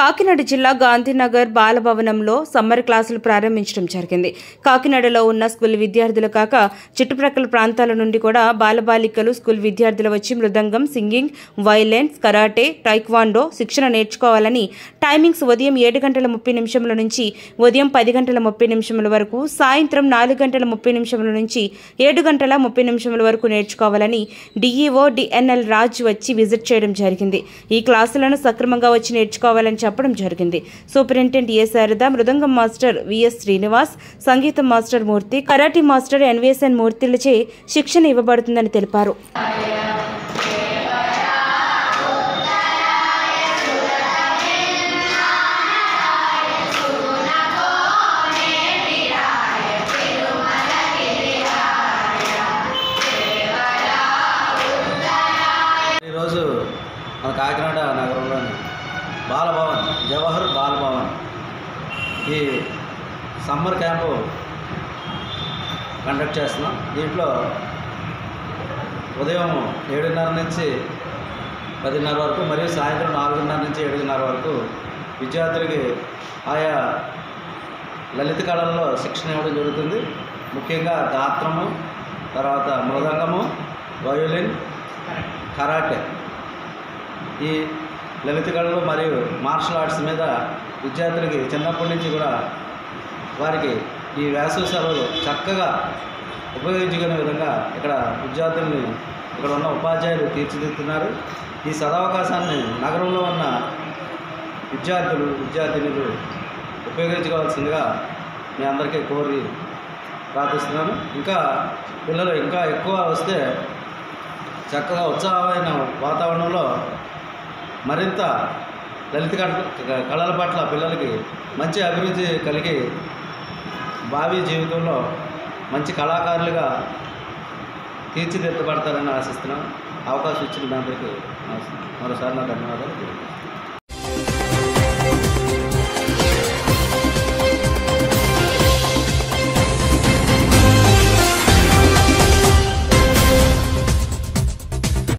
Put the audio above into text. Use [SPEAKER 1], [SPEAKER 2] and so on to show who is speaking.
[SPEAKER 1] కాకినాడ జిల్లా గాంధీనగర్ బాలభవనంలో సమ్మర్ క్లాసులు ప్రారంభించడం జరిగింది కాకినాడలో ఉన్న స్కూల్ విద్యార్థులు కాక చుట్టుప్రక్కల ప్రాంతాల నుండి కూడా బాలబాలికలు స్కూల్ విద్యార్థులు వచ్చి mridangam singing violin karate taekwondo శిక్షణ నేర్చుకోవాలని టైమింగ్స్ ఉదయం ఏడు గంటల ముప్పై నిమిషముల నుంచి ఉదయం పది గంటల ముప్పై నిమిషముల వరకు సాయంత్రం నాలుగు గంటల ముప్పై నిమిషముల నుంచి ఏడు గంటల ముప్పై నిమిషముల వరకు నేర్చుకోవాలని డిఈఓ డిఎన్ఎల్ రాజ్ వచ్చి విజిట్ చేయడం జరిగింది ఈ క్లాసులను సక్రమంగా వచ్చి నేర్చుకోవాలని చెప్పడం జరిగింది superintendent A Sharada mridangam master VS Srinivas సంగీతం master Murthy karate master NVSN మూర్తిలచే శిక్షణ ఇవ్వబడుతుందని తెలిపారు
[SPEAKER 2] ఈరోజు మన కాకినాడ నగరంలోని బాలభవన్ జవహర్ బాలభవన్ ఈ సమ్మర్ క్యాంపు కండక్ట్ చేస్తున్నాం దీంట్లో ఉదయం ఏడున్నర నుంచి పదిన్నర వరకు మరియు సాయంత్రం నాలుగున్నర నుంచి ఏడున్నర వరకు విద్యార్థులకి ఆయా లలిత కళల్లో శిక్షణ ఇవ్వడం జరుగుతుంది ముఖ్యంగా గాత్రము తర్వాత మృదంగము వయోలిన్ కరాటే ఈ లలిత కళలు మరియు మార్షల్ ఆర్ట్స్ మీద విద్యార్థులకి చిన్నప్పటి నుంచి కూడా వారికి ఈ వేసవి సెలవులు చక్కగా ఉపయోగించుకునే విధంగా ఇక్కడ విద్యార్థుల్ని ఇక్కడ ఉన్న ఉపాధ్యాయులు తీర్చిదిద్దుతున్నారు ఈ సదవకాశాన్ని నగరంలో ఉన్న విద్యార్థులు విద్యార్థినులు ఉపయోగించుకోవాల్సిందిగా మీ అందరికీ కోరి ప్రార్థిస్తున్నాను ఇంకా పిల్లలు ఇంకా ఎక్కువ వస్తే చక్కగా ఉత్సాహమైన వాతావరణంలో మరింత లలిత కళ కళల పట్ల పిల్లలకి మంచి అభివృద్ధి కలిగి భావి జీవితంలో మంచి కళాకారులుగా తీర్చిదిద్దబడతారని ఆశిస్తున్నాను అవకాశం ఇచ్చిన మీ అందరికీ నమస్కారం. మరోసారి నా ధన్యవాదాలు తెలియజేస్తున్నాను